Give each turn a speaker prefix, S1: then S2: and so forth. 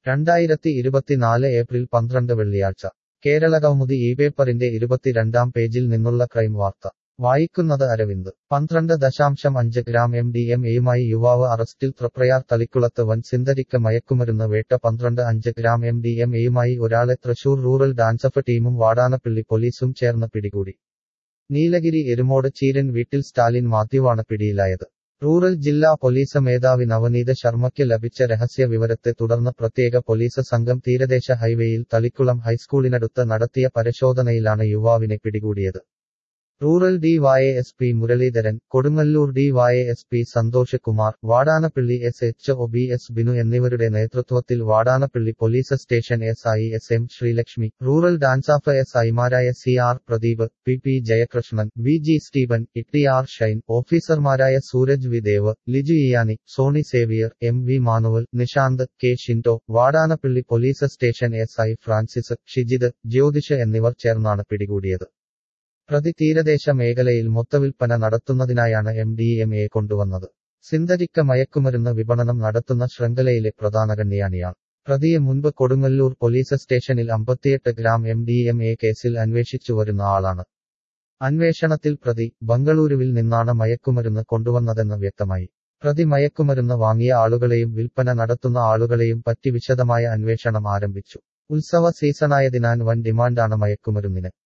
S1: രണ്ടായിരത്തി ഇരുപത്തിനാല് ഏപ്രിൽ പന്ത്രണ്ട് വെള്ളിയാഴ്ച കേരളകൗമുദി ഈ പേപ്പറിന്റെ ഇരുപത്തിരണ്ടാം പേജിൽ നിന്നുള്ള ക്രൈം വാർത്ത വായിക്കുന്നത് അരവിന്ദ് പന്ത്രണ്ട് ദശാംശം അഞ്ച് ഗ്രാം എം ഡി എം എയുമായി യുവാവ് അറസ്റ്റിൽ തൃപ്രയാർ തളിക്കുളത്ത് വൻ സിന്തരിക്ക് മയക്കുമരുന്ന് വേട്ട പന്ത്രണ്ട് അഞ്ച് ഗ്രാം എം ഡി എം എയുമായി ഒരാളെ തൃശൂർ റൂറൽ ഡാൻസഫ് ടീമും വാടാനപ്പള്ളി പോലീസും ചേർന്ന് പിടികൂടി നീലഗിരി എരുമോട് ചീരൻ വീട്ടിൽ സ്റ്റാലിൻ മാത്യുവാണ് പിടിയിലായത് റൂറൽ ജില്ലാ പോലീസ് മേധാവി നവനീത ശർമ്മയ്ക്ക് ലഭിച്ച രഹസ്യ വിവരത്തെ തുടർന്ന് പ്രത്യേക പോലീസ് സംഘം തീരദേശ ഹൈവേയിൽ തളിക്കുളം ഹൈസ്കൂളിനടുത്ത് നടത്തിയ പരിശോധനയിലാണ് യുവാവിനെ പിടികൂടിയത് rural D Y S P Muraleedharan Kodungallur D Y S P Santhosh Kumar Vadanappally S H O B S Binu എന്നിവരുടെ നേതൃത്വത്തിൽ Vadanappally police station S I S M Sreelakshmi rural DANSAF S ഐമാരായ C R Pradeep P P Jayakrishnan V G Steven Itty R Shine ഓഫീസർമാരായ Sooraj V Dev Liju Iyani Sony Xavier M V Manuel Nishanth K Shindo Vadanappally police station S I Francis Shijith Jyothish എന്നിവർ ചേർന്നാണ് പിടികൂടിയത് പ്രതി തീരദേശ മേഖലയിൽ മൊത്തവിൽപ്പന നടത്തുന്നതിനായാണ് എം ഡി എം എ കൊണ്ടുവന്നത് സിന്തരിക്ക മയക്കുമരുന്ന് വിപണനം നടത്തുന്ന ശൃംഖലയിലെ പ്രധാന കണ്ണിയാണിയാൾ പ്രതിയെ മുൻപ് കൊടുങ്ങല്ലൂർ പോലീസ് സ്റ്റേഷനിൽ അമ്പത്തിയെട്ട് gram M D M A കേസിൽ അന്വേഷിച്ചു വരുന്ന ആളാണ് അന്വേഷണത്തിൽ പ്രതി ബംഗളൂരുവിൽ നിന്നാണ് മയക്കുമരുന്ന് കൊണ്ടുവന്നതെന്ന് വ്യക്തമായി പ്രതി മയക്കുമരുന്ന് വാങ്ങിയ ആളുകളെയും വിൽപ്പന നടത്തുന്ന ആളുകളെയും പറ്റി വിശദമായ അന്വേഷണം ആരംഭിച്ചു ഉത്സവ സീസണായതിനാൽ വൻ ഡിമാൻഡാണ് മയക്കുമരുന്നിന്